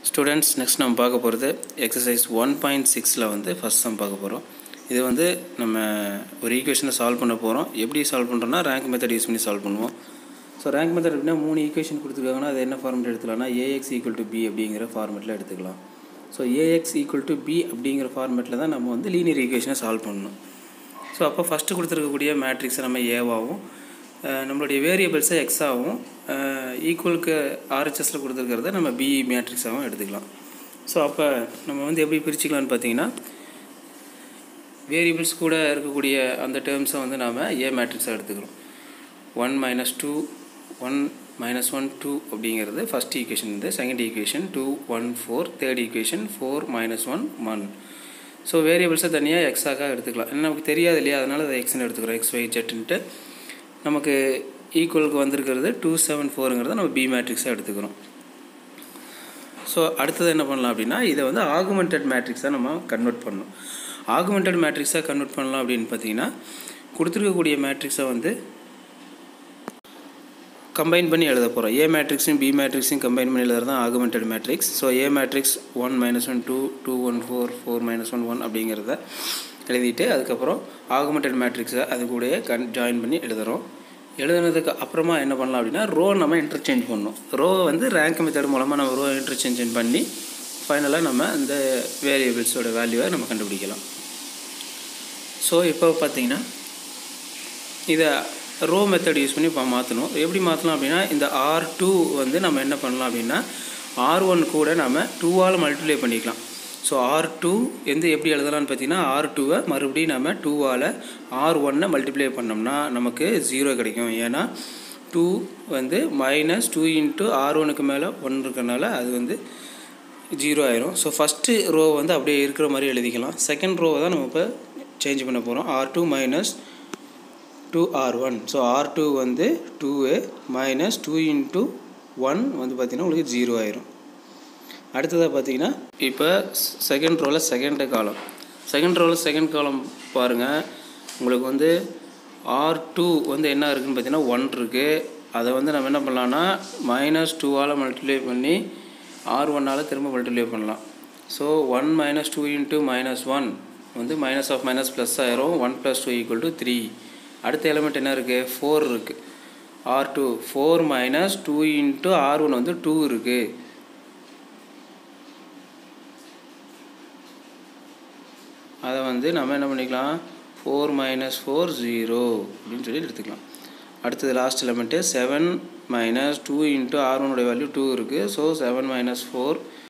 students next நம்ம பார்க்க போகிறது எக்ஸசைஸ் ஒன் பாயிண்ட் சிக்ஸில் வந்து ஃபஸ்ட் சம் பார்க்க போகிறோம் இது வந்து நம்ம ஒரு ஈக்குவேஷனை சால்வ் பண்ண போகிறோம் எப்படி சால்வ் பண்ணுறோன்னா ரேங்க் மெத்தட் யூஸ் பண்ணி சால்வ் பண்ணுவோம் ஸோ ரேங்க் மெத்தட் எப்படின்னா மூணு ஈக்குவேஷன் கொடுத்துருக்காங்கன்னா அது என்ன ஃபார்மெட் எடுத்துக்கலாம்னா ஏஎக்ஸ் ஈக்குவல் டு பி அப்படிங்கிற ஃபார்மெட்டில் எடுத்துக்கலாம் so AX equal to B அப்படிங்கிற ஃபார்மெட்டில் தான் நம்ம வந்து லீனியர் ஈக்குவேஷனை சால்வ் பண்ணணும் ஸோ அப்போ ஃபஸ்ட்டு கொடுத்துருக்கக்கூடிய மேட்ரிக்ஸை நம்ம ஏவாகவும் நம்மளுடைய வேரியபிள்ஸை எக்ஸாகவும் ஈக்குவலுக்கு ஆர்ஹெச்எஸில் கொடுத்துருக்கிறத நம்ம பி மேட்ரிக்ஸாகவும் எடுத்துக்கலாம் ஸோ அப்போ நம்ம வந்து எப்படி பிரிச்சுக்கலாம்னு பார்த்தீங்கன்னா வேரியபிள்ஸ் கூட இருக்கக்கூடிய அந்த டேர்ம்ஸை வந்து நாம் ஏ மேட்ரிக்ஸாக எடுத்துக்கிறோம் one minus two one minus one two அப்படிங்கிறது ஃபஸ்ட் ஈக்குவேஷன் வந்து second equation two one four third equation four minus one one so வேரியபிள்ஸை தனியாக எக்ஸாக எடுத்துக்கலாம் ஏன்னா நமக்கு தெரியாது இல்லையா அதனால் அதை எக்ஸ்னு எடுத்துக்கிறோம் எக்ஸ் ஒய் ஜெட்டுன்ட்டு நமக்கு ஈக்குவலுக்கு வந்திருக்கிறது டூ செவன் ஃபோருங்கிறத நம்ம பி மேட்ரிக்ஸாக எடுத்துக்கிறோம் ஸோ அடுத்தது என்ன பண்ணலாம் அப்படின்னா இதை வந்து ஆகுமெண்டட் மேட்ரிக்ஸாக நம்ம கன்வெர்ட் பண்ணணும் ஆகுமெண்டட் மேட்ரிக்ஸாக கன்வெர்ட் பண்ணலாம் அப்படின்னு பார்த்தீங்கன்னா கொடுத்துருக்கக்கூடிய மேட்ரிக்ஸை வந்து கம்பைன் பண்ணி எழுத போகிறோம் ஏ மேட்ரிக்ஸையும் பி மேட்ரிக்ஸையும் கம்பைன் பண்ணி எழுதுறது தான் augmented matrix so A matrix one minus one two two one four four minus one one அப்படிங்கிறத எழுதிட்டு அதுக்கப்புறம் ஆகுமெண்டட் மேட்ரிக்ஸை அது கூடயே கன் ஜாயின் பண்ணி எழுதுகிறோம் எழுதுனதுக்கு அப்புறமா என்ன பண்ணலாம் அப்படின்னா ரோ நம்ம இன்டர்சேஞ்ச் பண்ணணும் ரோ வந்து ரேங்க் மெத்தட் மூலமாக நம்ம ரோ இன்டர்சேஞ்ச் பண்ணி ஃபைனலாக நம்ம இந்த வேரியபிள்ஸோட வேல்யூவை நம்ம கண்டுபிடிக்கலாம் ஸோ இப்போ பார்த்தீங்கன்னா இதை ரோ மெத்தட் யூஸ் பண்ணி இப்போ மாற்றணும் எப்படி மாற்றலாம் அப்படின்னா இந்த ஆர் டூ வந்து நம்ம என்ன பண்ணலாம் அப்படின்னா ஆர் ஒன் கூட நம்ம டூவால் மல்டிப்ளை பண்ணிக்கலாம் ஸோ ஆர் டூ எந்த எப்படி எழுதலாம்னு பார்த்தீங்கன்னா ஆர் டூவை மறுபடியும் நம்ம டூவால் ஆர் ஒன்னை மல்டிப்ளை பண்ணோம்னா நமக்கு ஜீரோ கிடைக்கும் ஏன்னா டூ வந்து மைனஸ் டூ இன்ட்டு ஆர் ஒனுக்கு மேலே ஒன் இருக்கிறனால அது வந்து ஜீரோ ஆயிரும் ஸோ ஃபஸ்ட்டு ரோ வந்து அப்படியே இருக்கிற மாதிரி எழுதிக்கலாம் செகண்ட் ரோவை தான் நம்ம இப்போ சேஞ்ச் பண்ண போகிறோம் R two minus two R one so R two வந்து டூவு மைனஸ் டூ இன்ட்டு ஒன் வந்து பார்த்திங்கன்னா உங்களுக்கு ஜீரோ ஆயிரும் அடுத்ததாக பார்த்தீங்கன்னா இப்போ செகண்ட் ரோவில் செகண்ட் காலம் செகண்ட் ரோவில் செகண்ட் காலம் பாருங்கள் உங்களுக்கு வந்து ஆர் டூ வந்து என்ன இருக்குதுன்னு பார்த்தீங்கன்னா ஒன் இருக்குது அதை வந்து நம்ம என்ன பண்ணலான்னா மைனஸ் டூவால் மல்டிப்ளை பண்ணி ஆர் ஒன்னால் திரும்ப மல்டிப்ளை பண்ணலாம் so one minus two into minus one வந்து மைனஸ் ஆஃப் மைனஸ் ப்ளஸ் ஆயிரும் one plus two equal to three அடுத்த எலிமெண்ட் என்ன இருக்குது ஃபோர் இருக்குது R two four minus two into R one வந்து டூ இருக்குது அதை வந்து நம்ம என்ன பண்ணிக்கலாம் ஃபோர் மைனஸ் ஃபோர் ஜீரோ அப்படின்னு சொல்லி எடுத்துக்கலாம் அடுத்தது last element seven minus two into R ஒனுடைய வேல்யூ டூ இருக்குது ஸோ செவன் மைனஸ் ஃபோர்